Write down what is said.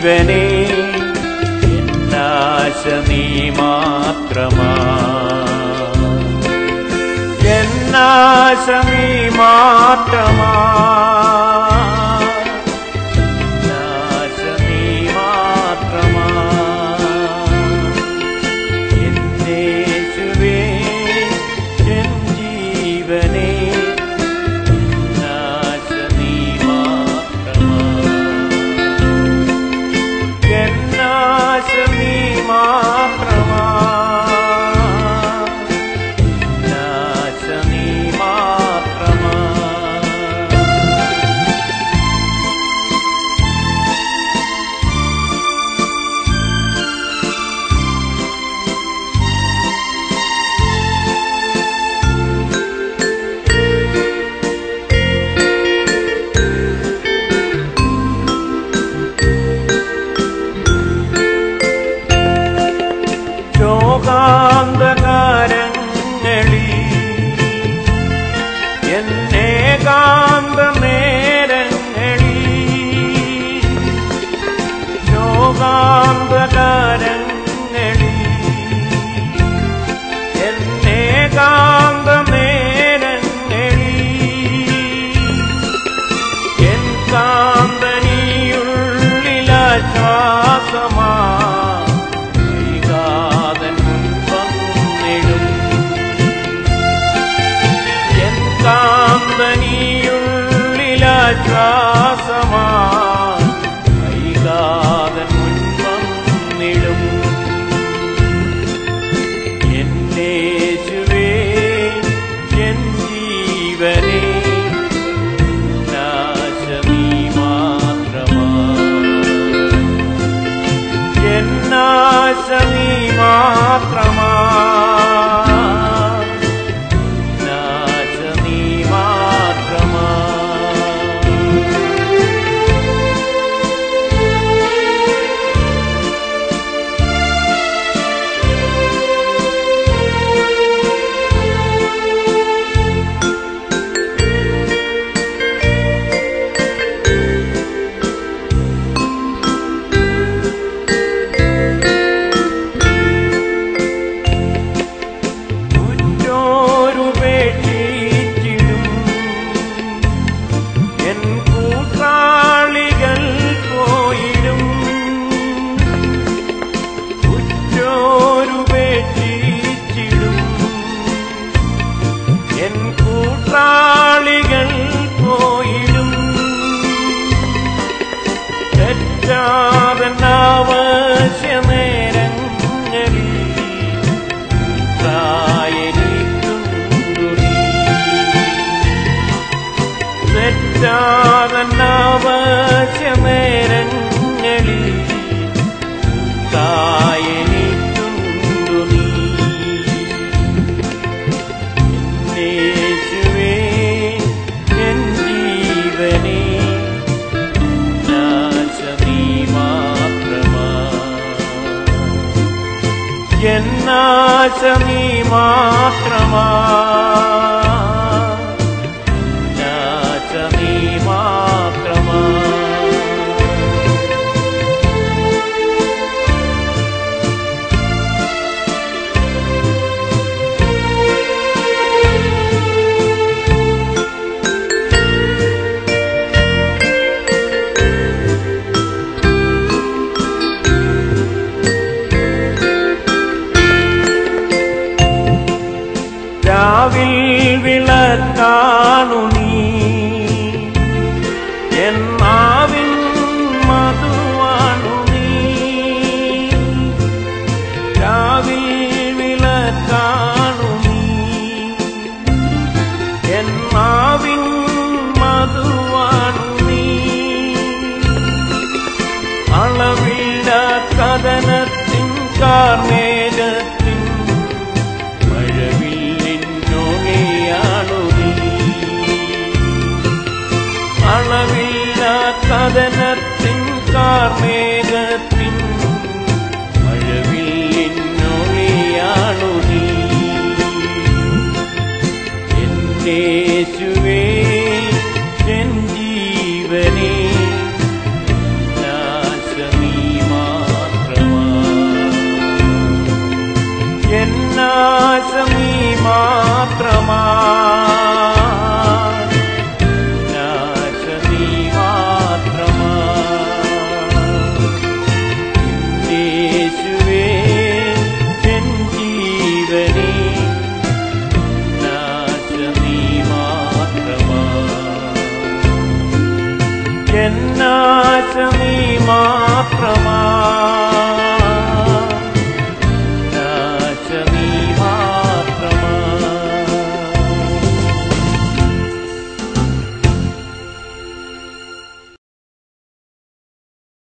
ജീവനെ എന്നാശ നീ മാത്രമാ എന്നാശ നീ മാത്രമാ എന്നാശ നീ മാത്രമാ എന്നേശുവേ എൻ ജീവനെ എന്നാശ നീ മാത്രമാ എന്നാശ നീ മാത്രമാ എന്നാശ നീ മാത്രമാ ശോകാന്തകാരങ്ങളിൽ എന്നേകാന്ത നേരങ്ങളിൽ ശോകാന്തകാരങ്ങളിൽ എന്നേകാന്ത നേരങ്ങളിൽ എൻ കാന്തനിയുള്ളിലാശ്വാസമാ വൈകാതൻ വന്നിടും എൻ കാന്തനിയുള്ളിലാശ്വാസമാ വൈകാതൻ വന്നിടും എന്നേശുവേ എൻ ജീവനേ നാശ നീ മാത്രമാ എന്നാശ നീ മാത്രമാ നാശ നീ മാത്രമാ ഉറ്റോരുപേക്ഷിച്ചിടും എൻ കൂട്ടാളികൾ പോയിടും ഉറ്റോരുപേക്ഷിച്ചിടും എൻ കൂട്ടാളികൾ പോയിടും തെറ്റാതനാവശ്യ നേരങ്ങളിൽ നേരങ്ങളിൽ കായനിട്ടുണ്ടു നീ യേശുവേ എൻ ജീവനേ നാശ നീ മാത്രമാ എന്നാശ നീ മാത്രമാ നാശ നീ മാത്രമാ രാവിൽ വിളക്കാണു നീ എന്നാവിൻ മധുവാണു നീ രാവിൽ വിളക്കാണു നീ എന്നാവിൻ മധുവാണു നീ അളവില്ല കഥനത്തിൻ കാർമേഘത്തിൻ മഴവില്ലിന്നൊളിയാണു നീ അളവില്ല കഥനത്തിൻ കാർമേഘത്തിൻ